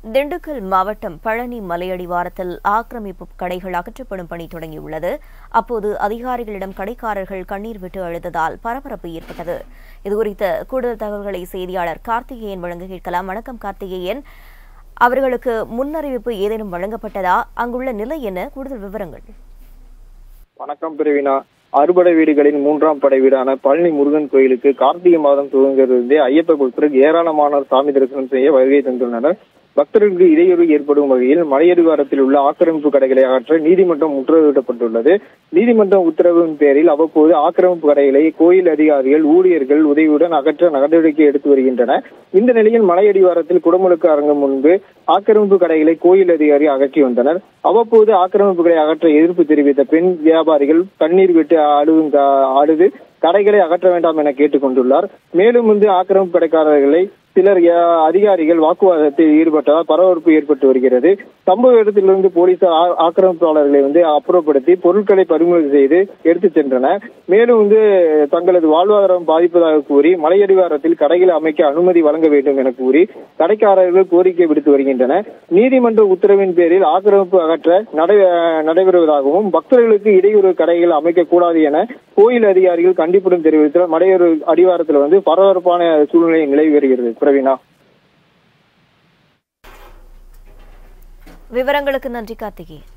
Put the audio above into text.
திண்டுக்கல் மாவட்டம் பழனி மலையடிவாரத்தில் ஆக்கிரமிப்பு கடைகள் அகற்றப்படும் பணி தொடங்கியுள்ளது அப்போது அதிகாரிகளிடம் கடைக்காரர்கள் கண்ணீர் விட்டு அழுததால் பரபரப்பு ஏற்பட்டது இதுகுறித்த கூடுதல் தகவல்களை செய்தியாளர் கார்த்திகேயன் வழங்க கேட்கலாம் வணக்கம் கார்த்திகேயன் அவர்களுக்கு முன்னறிவிப்பு ஏதேனும் வழங்கப்பட்டதா அங்குள்ள நிலை என்ன கூடுதல் விவரங்கள் வணக்கம் பிரவீனா அறுபடை வீடுகளின் மூன்றாம் படை வீடான பழனி முருகன் கோயிலுக்கு கார்த்திகை மாதம் துவங்கிலிருந்தே ஐயப்ப பக்தர்கள் ஏராளமானோர் சாமி தரிசனம் செய்ய வருகை தந்துள்ளனர் பக்தர்களுக்கு இடையூறு ஏற்படும் வகையில் மலையடிவாரத்தில் உள்ள ஆக்கிரமிப்பு கடைகளை அகற்ற நீதிமன்றம் உத்தரவிடப்பட்டுள்ளது நீதிமன்றம் உத்தரவின் பேரில் அவ்வப்போது ஆக்கிரமிப்பு கடைகளை கோயில் அதிகாரிகள் ஊழியர்கள் உதவியுடன் அகற்ற நடவடிக்கை எடுத்து வருகின்றனர் இந்த நிலையில் மலையடிவாரத்தில் குடமுழுக்கு அரங்கம் முன்பு ஆக்கிரமிப்பு கடைகளை கோயில் அதிகாரி அகற்றி வந்தனர் அவ்வப்போது ஆக்கிரமிப்புகளை அகற்ற எதிர்ப்பு தெரிவித்த பெண் வியாபாரிகள் கண்ணீர் விட்டு அழுவும் அழுது கடைகளை அகற்ற வேண்டாம் என கேட்டுக்கொண்டுள்ளார் மேலும் வந்து ஆக்கிரமிப்பு கடைக்காரர்களை சிலர் அஹ், அதிகாரிகள் வாக்குவாதத்தில் ஈடுபட்டதால் பரபரப்பு ஏற்பட்டு வருகிறது சம்பவ இடத்திலிருந்து போலீசார் ஆ- ஆக்கிரமிப்பாளர்களை வந்து அப்புறப்படுத்தி பொருட்களை பறிமுதல் செய்து எடுத்துச் சென்றனர் மேலும் வந்து தங்களது வாழ்வாதாரம் பாதிப்பதாக கூறி மலையடிவாரத்தில் கடைகளை அமைக்க அனுமதி வழங்க வேண்டும் என கூறி கடைக்காரர்கள் கோரிக்கை விடுத்து வருகின்றனர் நீதிமன்ற உத்தரவின் பேரில் ஆக்கிரமிப்பு அகற்ற நடை நடைபெறுவதாகவும் பக்தர்களுக்கு இடையூறு கடைகள் அமைக்கக்கூடாது என கோயில் அதிகாரிகள் கண்டிப்புடன் தெரிவித்தால் மலையொரு அடிவாரத்தில் வந்து பரபரப்பான சூழ்நிலை நிலவி வருகிறது பிரவீனா விவரங்களுக்கு நன்றி கார்த்திகேயன்